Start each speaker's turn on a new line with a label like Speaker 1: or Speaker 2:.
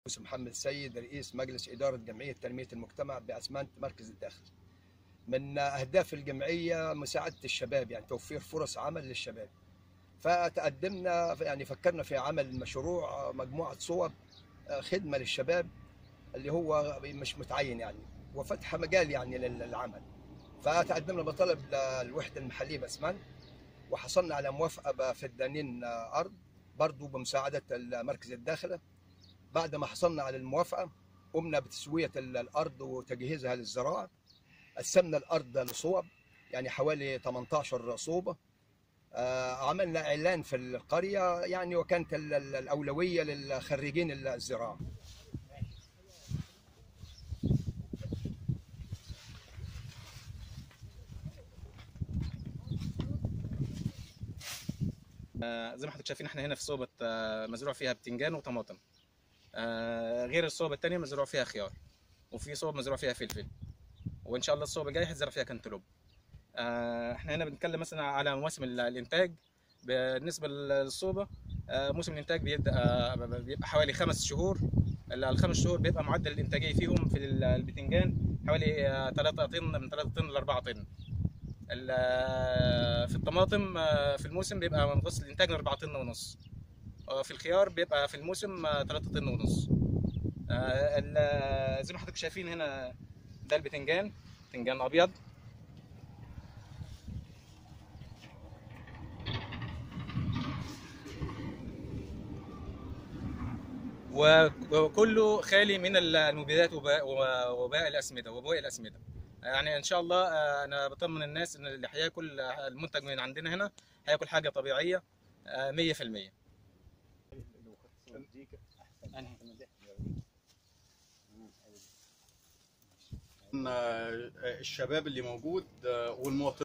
Speaker 1: يوسف محمد سيد رئيس مجلس إدارة جمعية تنمية المجتمع بأسمنت مركز الداخل من أهداف الجمعية مساعدة الشباب يعني توفير فرص عمل للشباب فتقدمنا يعني فكرنا في عمل مشروع مجموعة صور خدمة للشباب اللي هو مش متعين يعني وفتح مجال يعني للعمل فتقدمنا بطلب للوحدة المحلية بأسمنت وحصلنا على موافقة بفدانين أرض برضو بمساعدة مركز الداخلة بعد ما حصلنا على الموافقة قمنا بتسوية الأرض وتجهيزها للزراعة قسمنا الأرض لصوب يعني حوالي 18 صوبة آه، عملنا إعلان في القرية يعني وكانت ال- ال- الأولوية للخريجين الزراعة
Speaker 2: آه، زي ما حضرتك شايفين احنا هنا في صوبة آه، مزروع فيها بتنجان وطماطم آه، غير الصوبة التانية مزروع فيها خيار وفي صوب مزروع فيها فلفل وان شاء الله الصوبة الجاية هتزرع فيها كنتالوب آه، احنا هنا بنتكلم مثلا على مواسم ال- الانتاج بالنسبة للصوبة آه، موسم الانتاج بيبدا آه، بيبقى حوالي خمس شهور ال- الخمس شهور بيبقى معدل الانتاجية فيهم في ال- البتنجان حوالي 3 طن من 3 طن ل 4 طن ال- في الطماطم آه، في الموسم بيبقى متوسط الانتاج 4 طن ونص آه، في الخيار بيبقى في الموسم 3 طن ونص آه، ال- زي ما حضرتك شايفين هنا ده البتنجان بتنجان ابيض وكله خالي من المبيدات وباء وباء الاسمده وبواقي الاسمده يعني ان شاء الله آه، انا بطمن الناس ان اللي هياكل المنتج من عندنا هنا هياكل حاجه طبيعيه آه، 100%
Speaker 3: الشباب اللي موجود والمواطنين